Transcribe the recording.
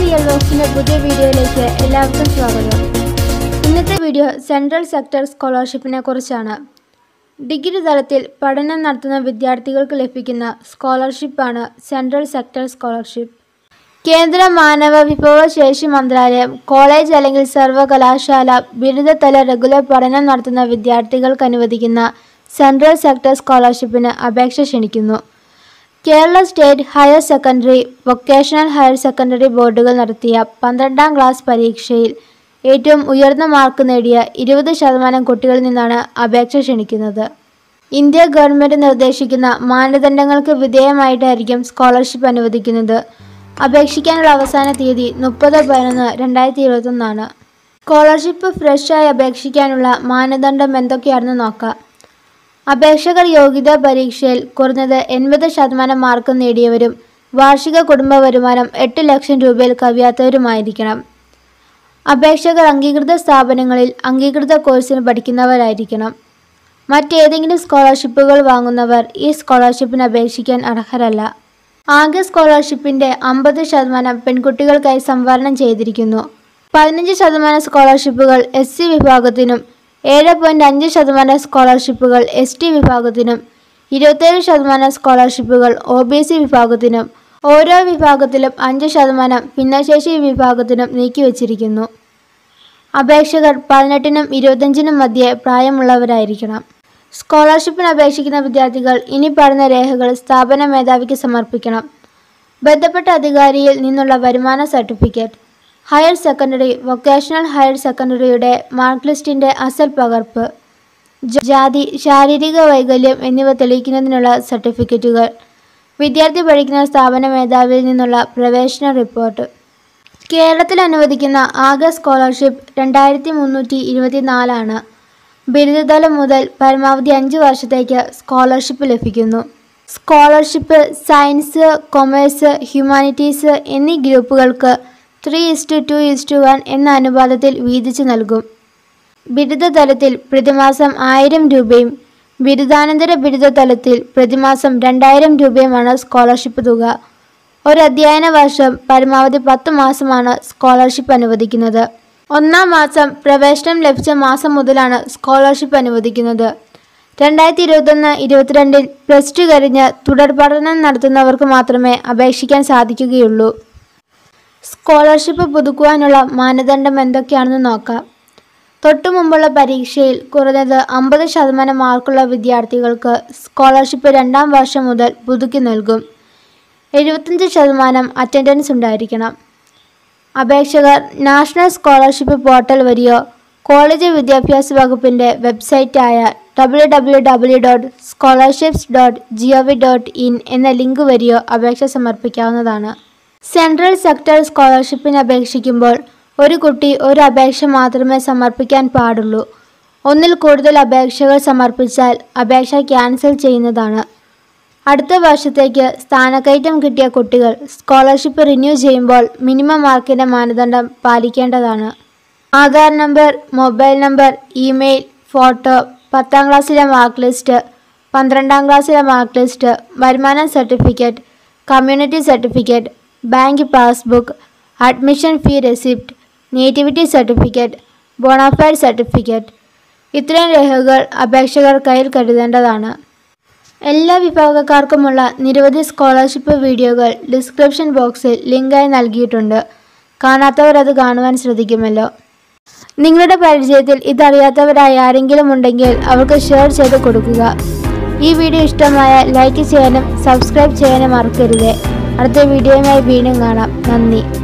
യെല്ലോസിന്റെ പുതിയ വീഡിയോയിലേക്ക് എല്ലാവർക്കും സ്വാഗതം ഇന്നത്തെ വീഡിയോ സെൻട്രൽ സെക്ടർ സ്കോളർഷിപ്പിനെ കുറിച്ചാണ് ഡിഗ്രി തലത്തിൽ പഠനം നടത്തുന്ന വിദ്യാർത്ഥികൾക്ക് ലഭിക്കുന്ന സ്കോളർഷിപ്പാണ് സെൻട്രൽ സെക്ടർ സ്കോളർഷിപ്പ് കേന്ദ്ര മാനവ വിഭവശേഷി മന്ത്രാലയം കോളേജ് അല്ലെങ്കിൽ സർവകലാശാല ബിരുദതല റെഗുലർ പഠനം നടത്തുന്ന വിദ്യാർത്ഥികൾക്ക് അനുവദിക്കുന്ന സെൻട്രൽ സെക്ടർ സ്കോളർഷിപ്പിന് അപേക്ഷ ക്ഷണിക്കുന്നു Kerala state higher secondary vocational higher secondary ബോർഡുകൾ നടത്തിയ പന്ത്രണ്ടാം ക്ലാസ് പരീക്ഷയിൽ ഏറ്റവും ഉയർന്ന മാർക്ക് നേടിയ ഇരുപത് ശതമാനം കുട്ടികളിൽ നിന്നാണ് അപേക്ഷ ക്ഷണിക്കുന്നത് ഇന്ത്യ ഗവൺമെൻറ് നിർദ്ദേശിക്കുന്ന മാനദണ്ഡങ്ങൾക്ക് വിധേയമായിട്ടായിരിക്കും സ്കോളർഷിപ്പ് അനുവദിക്കുന്നത് അപേക്ഷിക്കാനുള്ള അവസാന തീയതി മുപ്പത് പതിനൊന്ന് രണ്ടായിരത്തി ഇരുപത്തൊന്നാണ് സ്കോളർഷിപ്പ് ഫ്രഷായി അപേക്ഷിക്കാനുള്ള മാനദണ്ഡം എന്തൊക്കെയാണെന്ന് നോക്കാം അപേക്ഷകർ യോഗ്യതാ പരീക്ഷയിൽ കുറഞ്ഞത് എൺപത് ശതമാനം മാർക്ക് നേടിയവരും വാർഷിക കുടുംബ വരുമാനം എട്ട് ലക്ഷം രൂപയിൽ കവിയാത്തവരുമായിരിക്കണം അപേക്ഷകർ അംഗീകൃത സ്ഥാപനങ്ങളിൽ അംഗീകൃത കോഴ്സിന് പഠിക്കുന്നവരായിരിക്കണം മറ്റേതെങ്കിലും സ്കോളർഷിപ്പുകൾ വാങ്ങുന്നവർ ഈ സ്കോളർഷിപ്പിന് അപേക്ഷിക്കാൻ അർഹരല്ല ആകെ സ്കോളർഷിപ്പിന്റെ അമ്പത് ശതമാനം പെൺകുട്ടികൾക്കായി സംവരണം ചെയ്തിരിക്കുന്നു പതിനഞ്ച് ശതമാനം സ്കോളർഷിപ്പുകൾ എസ് സി വിഭാഗത്തിനും ഏഴ് പോയിന്റ് അഞ്ച് ശതമാനം സ്കോളർഷിപ്പുകൾ എസ് ടി വിഭാഗത്തിനും ഇരുപത്തേഴ് ശതമാനം സ്കോളർഷിപ്പുകൾ ഒ ബി സി വിഭാഗത്തിനും ഓരോ വിഭാഗത്തിലും അഞ്ച് ശതമാനം ഭിന്നശേഷി വിഭാഗത്തിനും നീക്കിവച്ചിരിക്കുന്നു അപേക്ഷകർ പതിനെട്ടിനും ഇരുപത്തഞ്ചിനും മധ്യേ പ്രായമുള്ളവരായിരിക്കണം സ്കോളർഷിപ്പിന് അപേക്ഷിക്കുന്ന വിദ്യാർത്ഥികൾ ഇനി പറയുന്ന രേഖകൾ സ്ഥാപന മേധാവിക്ക് സമർപ്പിക്കണം ബന്ധപ്പെട്ട അധികാരിയിൽ നിന്നുള്ള വരുമാന certificate higher secondary vocational higher സെക്കൻഡറിയുടെ മാർക്ക് ലിസ്റ്റിൻ്റെ അസൽ പകർപ്പ് ജ- ജാതി ശാരീരിക വൈകല്യം എന്നിവ തെളിയിക്കുന്നതിനുള്ള സർട്ടിഫിക്കറ്റുകൾ വിദ്യാർത്ഥി പഠിക്കുന്ന സ്ഥാപന മേധാവിയിൽ നിന്നുള്ള പ്രവേശന റിപ്പോർട്ട് കേരളത്തിൽ അനുവദിക്കുന്ന ആകെ സ്കോളർഷിപ്പ് രണ്ടായിരത്തി മുന്നൂറ്റി ഇരുപത്തിനാലാണ് ബിരുദതലം മുതൽ പരമാവധി അഞ്ച് വർഷത്തേക്ക് സ്കോളർഷിപ്പ് ലഭിക്കുന്നു സ്കോളർഷിപ്പ് സയൻസ് കൊമേഴ്സ് ഹ്യൂമാനിറ്റീസ് എന്നീ ഗ്രൂപ്പുകൾക്ക് three is to two is to one എന്ന അനുപാതത്തിൽ വീതിച്ചു നൽകും ബിരുദതലത്തിൽ പ്രതിമാസം ആയിരം രൂപയും ബിരുദാനന്തര ബിരുദതലത്തിൽ പ്രതിമാസം രണ്ടായിരം രൂപയുമാണ് സ്കോളർഷിപ്പ് തുക ഒരു അധ്യയന വർഷം പരമാവധി പത്ത് മാസമാണ് സ്കോളർഷിപ്പ് അനുവദിക്കുന്നത് ഒന്നാം മാസം പ്രവേശനം ലഭിച്ച മാസം മുതലാണ് സ്കോളർഷിപ്പ് അനുവദിക്കുന്നത് രണ്ടായിരത്തി ഇരുപത്തൊന്ന് ഇരുപത്തിരണ്ടിൽ പ്ലസ് ടു കഴിഞ്ഞ് തുടർ പഠനം നടത്തുന്നവർക്ക് മാത്രമേ അപേക്ഷിക്കാൻ സാധിക്കുകയുള്ളൂ സ്കോളർഷിപ്പ് പുതുക്കുവാനുള്ള മാനദണ്ഡം എന്തൊക്കെയാണെന്ന് നോക്കാം തൊട്ടു മുമ്പുള്ള പരീക്ഷയിൽ കുറഞ്ഞത് അമ്പത് ശതമാനം മാർക്കുള്ള വിദ്യാർത്ഥികൾക്ക് സ്കോളർഷിപ്പ് രണ്ടാം വർഷം മുതൽ പുതുക്കി നൽകും എഴുപത്തഞ്ച് ശതമാനം അറ്റൻഡൻസ് ഉണ്ടായിരിക്കണം അപേക്ഷകർ നാഷണൽ സ്കോളർഷിപ്പ് പോർട്ടൽ വഴിയോ കോളേജ് വിദ്യാഭ്യാസ വകുപ്പിൻ്റെ വെബ്സൈറ്റായ W W W dot scholarships dot G O V dot in എന്ന ലിങ്ക് വഴിയോ അപേക്ഷ സമർപ്പിക്കാവുന്നതാണ് സെൻട്രൽ സെക്ടർ സ്കോളർഷിപ്പിന് അപേക്ഷിക്കുമ്പോൾ ഒരു കുട്ടി ഒരു അപേക്ഷ മാത്രമേ സമർപ്പിക്കാൻ പാടുള്ളൂ ഒന്നിൽ കൂടുതൽ അപേക്ഷകൾ സമർപ്പിച്ചാൽ അപേക്ഷ ക്യാൻസൽ ചെയ്യുന്നതാണ് അടുത്ത വർഷത്തേക്ക് സ്ഥാനക്കയറ്റം കിട്ടിയ കുട്ടികൾ സ്കോളർഷിപ്പ് റിന്യൂ ചെയ്യുമ്പോൾ മിനിമം മാർക്കിൻ്റെ മാനദണ്ഡം പാലിക്കേണ്ടതാണ് Aadhaar number mobile number email photo പത്താം ക്ലാസ്സിലെ മാർക്ക് ലിസ്റ്റ് പന്ത്രണ്ടാം ക്ലാസ്സിലെ മാർക്ക് ലിസ്റ്റ് വരുമാന certificate community certificate bank passbook admission fee receipt nativity certificate bonafide certificate ഇത്രയും രേഖകൾ അപേക്ഷകർ കയ്യിൽ കരുതേണ്ടതാണ് എല്ലാ വിഭാഗക്കാർക്കുമുള്ള നിരവധി സ്കോളർഷിപ്പ് വീഡിയോകൾ ഡിസ്ക്രിപ്ഷൻ ബോക്സിൽ ലിങ്കായി നൽകിയിട്ടുണ്ട് കാണാത്തവർ അത് കാണുവാൻ ശ്രദ്ധിക്കുമല്ലോ നിങ്ങളുടെ പരിചയത്തിൽ ഇതറിയാത്തവരായി ആരെങ്കിലും ഉണ്ടെങ്കിൽ അവർക്ക് ഷെയർ ചെയ്ത് കൊടുക്കുക ഈ വീഡിയോ ഇഷ്ടമായ ലൈക്ക് ചെയ്യാനും സബ്സ്ക്രൈബ് ചെയ്യാനും മറക്കരുത് അടുത്ത വീഡിയോയുമായി വീണ്ടും കാണാം നന്ദി